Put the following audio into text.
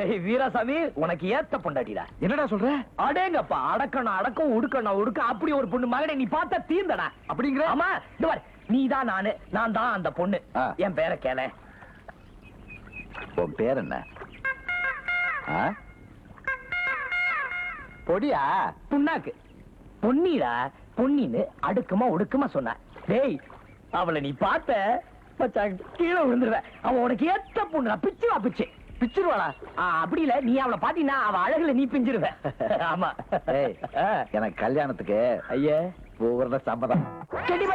டேய் வீராசாமி உனக்கு ஏத்த பொண்டாட்டிடா என்னடா சொல்ற அடேங்கப்பா அடக்கணும் அடக்கம் உடுக்கணும் உடுக்க அப்படி ஒரு பொண்ணு மகனே நீ பார்த்தா தீர்ந்தடா அப்படிங்கிற ஆமா இந்த பாரு நீ தான் நானு நான் தான் அந்த பொண்ணு ஆ. என் பேரை கேள உன் பேர் என்ன ஆ? பொடியா புண்ணாக்கு பொன்னிடா பொன்னின்னு அடுக்குமா ஒடுக்குமா சொன்ன டேய் அவளை நீ பார்த்த மச்சான், கீழே விழுந்துருவ அவன் உனக்கு ஏத்த பொண்ணுடா பிச்சுவா பிச்சு பிச்சிருவாளா ஆ, அப்படி இல்ல நீ அவளை பாத்தீங்கன்னா அவ அழகுல நீ பிஞ்சிருவ ஆமா ஏய், ஆ. எனக்கு கல்யாணத்துக்கு ஐயா பூர்ண சம்மதம் செடி